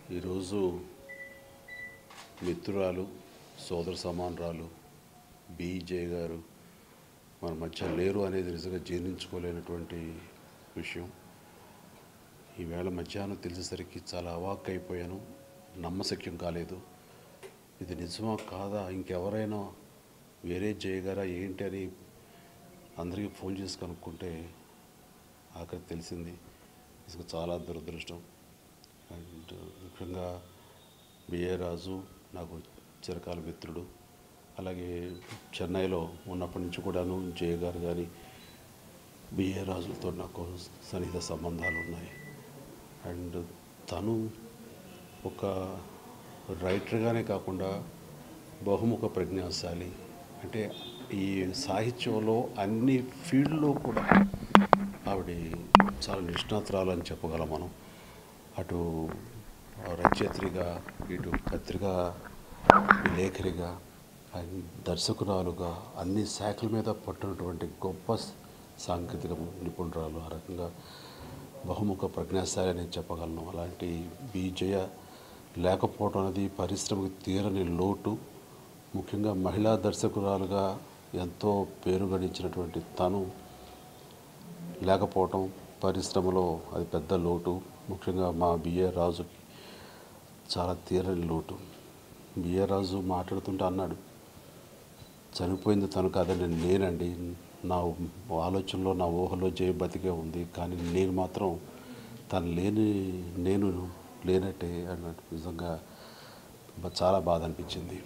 ఈరోజు మిత్రురాలు సోదర సమానరాలు బీజే గారు మన మధ్య లేరు అనేది నిజంగా జీర్ణించుకోలేనటువంటి విషయం ఈవేళ మధ్యాహ్నం తెలిసేసరికి చాలా అవాక్ అయిపోయాను నమ్మశక్యం కాలేదు ఇది నిజమా కాదా ఇంకెవరైనా వేరే జయగారా ఏంటి అని అందరికీ ఫోన్ చేసి కనుక్కుంటే ఆఖరి తెలిసింది ఇది చాలా దురదృష్టం అండ్ ముఖ్యంగా బిఏ రాజు నాకు చిరకాల మిత్రుడు అలాగే చెన్నైలో ఉన్నప్పటి నుంచి కూడాను జయ గారు కానీ బిఏ రాజులతో నాకు సన్నిహిత సంబంధాలు ఉన్నాయి అండ్ తను ఒక రైటర్గానే కాకుండా బహుముఖ ప్రజ్ఞాశాలి అంటే ఈ సాహిత్యంలో అన్ని ఫీల్డ్లో కూడా ఆవిడ చాలా నిష్ణాతురాలు అని చెప్పగలం మనం అటు రచయిత్రిగా ఇటు పత్రిక లేఖరిగా అండ్ దర్శకురాలుగా అన్ని శాఖల మీద పట్టినటువంటి గొప్ప సాంకేతిక నిపుణురాలు ఆ రకంగా బహుముఖ ప్రజ్ఞాశాలి అని చెప్పగలను అలాంటి బీజయ లేకపోవడం అనేది పరిశ్రమకు తీరని లోటు ముఖ్యంగా మహిళా దర్శకురాలుగా ఎంతో పేరు గడించినటువంటి తను లేకపోవటం పరిశ్రమలో అది పెద్ద లోటు ముఖ్యంగా మా బిఏ రాజుకి చాలా తీరని లోటు బిఏ రాజు మాట్లాడుతుంటే అన్నాడు చనిపోయింది తను కాదని నేనండి నా ఆలోచనలో నా ఊహలో జయ బతికే ఉంది కానీ నేను మాత్రం తను లేని నేను లేనట్టే అన్నట్టు నిజంగా బ- చాలా బాధ అనిపించింది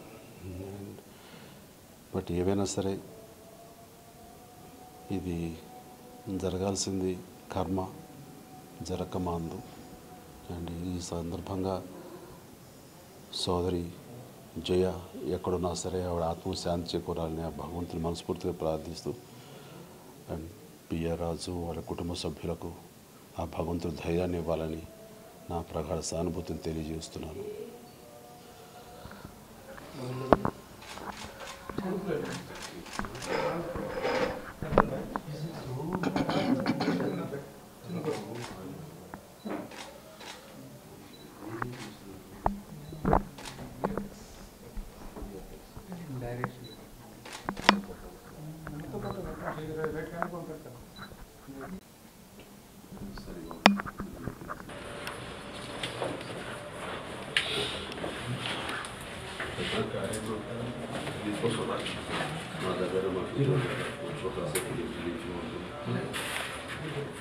బట్ ఏవైనా సరే ఇది జరగాల్సింది కర్మ జరగమాందు అండ్ ఈ సందర్భంగా సోదరి జయ ఎక్కడున్నా సరే ఆవిడ ఆత్మ శాంతి చేకూరాలని ఆ భగవంతుని మనస్ఫూర్తిగా ప్రార్థిస్తూ అండ్ పిఆర్ రాజు వాళ్ళ కుటుంబ సభ్యులకు ఆ భగవంతుడు ధైర్యాన్ని ఇవ్వాలని నా ప్రగాఢ సానుభూతిని తెలియజేస్తున్నాను మా దగ్గర